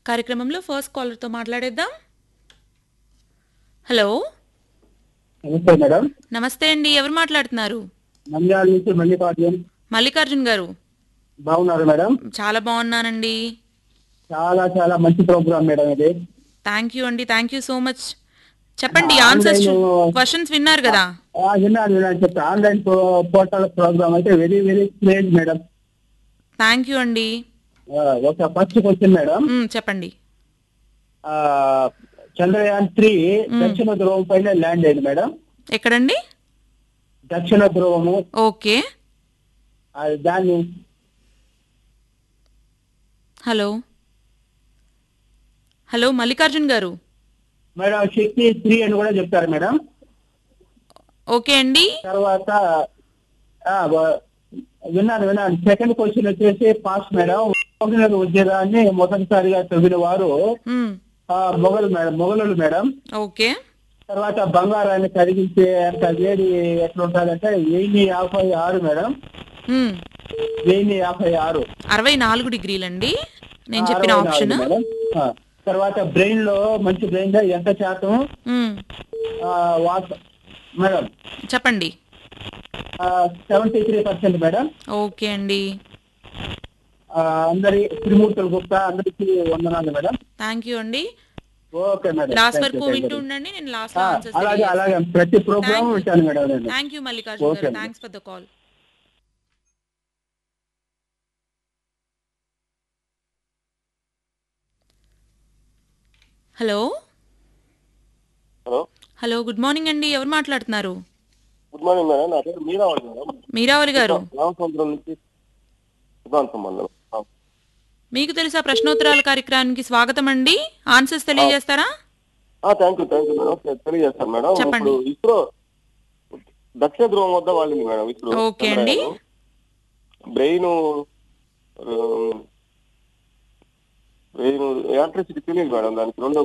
కార్యక్రమంలో ఫస్ట్ కాలర్తో మాట్లాడేద్దాం హలో నమస్తే మేడం నమస్తే అండి ఎవరు మాట్లాడుతున్నారు నంద్యాల నుంచి మల్లికార్జున్ మల్లికార్జున్ గారు బాగున్నారు మేడం చాలా బాగున్నానండి చాలా చాలా మంచి ప్రోగ్రామ్ మేడం ఇది థ్యాంక్ యూ అండి థ్యాంక్ యూ సో మచ్ చెప్పండి ఆ, ఆన్సర్స్ ఆన్లైన్ క్వశ్చన్స్ విన్నారు కదా ఆ, విన్నాను విన్నాను చెప్తా ఆన్లైన్ పోర్టల్ ప్రోగ్రామ్ అయితే very very craze madam thank you అండి ఆ, ఒక ఫస్ట్ క్వశ్చన్ మేడం మ్, చెప్పండి ఆ, చంద్రయాన్ త్రీ దక్షిణ ధ్రువం పైన ల్యాండ్ అయింది మేడం ఎక్కడండి దక్షిణ ధ్రువము ఓకే ఆ, దాన్ని హలో హలో మల్లికార్జున్ గారు మేడం శక్తి త్రీ అని కూడా చెప్తారు మేడం ఓకే అండి తర్వాత ఆ, వ- విన్నాను విన్నాను సెకండ్ క్వశ్చన్ వచ్చేసి పాస్ మేడం మొగల ఉద్యోగాన్ని మొదటిసారిగా తవ్విన వారు మ్, ఆ, మొఘలు మేడం మొఘలులు మేడం ఓకే తర్వాత బంగారాన్ని కరిగించే అంత వేడి ఎట్లా ఉంటుందంటే వెయ్యి యాభై ఆరు మేడం మ్, వెయ్యి యాభై ఆరు అరవై నాలుగు డిగ్రీలండి నేను చెప్పిన అరవై నాలుగు ఆప్షన్ మేడం ఆ, తర్వాత బ్రెయిన్ లో మంచి బ్రెయిన్ లో ఎంత శాతం మ్, ఆ, వాట్ మేడం చెప్పండి seventy three percent madam okay అండి ఆ, అందరి త్రిమూర్తులు గుప్తా అందరికి వందనాలు మేడం థ్యాంక్ యూ అండి okay madam last Thank you, వరకు thank వింటూ you. ఉండండి నేను లాస్ట్ ఆ, ఆన్సర్స్ అలాగే అలాగే ప్రతి ప్రోగ్రామ్ Thank you. వింటాను మేడం నేను థ్యాంక్ యూ మల్లికార్జున్ Okay గారు అండి. Thanks for the call hello hello hello good morning అండి ఎవరు మాట్లాడుతున్నారు గుడ్ మార్నింగ్ మేడం నా పేరు మీరావళి మేడం మీరావళి గారు రామసముద్రం నుంచి సుధాన్ సంబంధం ఆ, మీకు తెలుసా ప్రశ్నోత్తరాల కార్యక్రమానికి స్వాగతం అండి ఆన్సర్స్ తెలియజేస్తారా ఆ, thank you thank you madam తె- తెలియజేస్తాను మేడం చెప్పండి. ఇప్పుడు ఇస్రో దక్షిణ ధ్రువం వద్ద వాళ్ళింది మేడం ఇస్రో ఓకే అండి. బ్రెయిన్ బ్రెయిన్ ఎలక్ట్రిసిటీ తెలియదు మేడం దానికి రెండో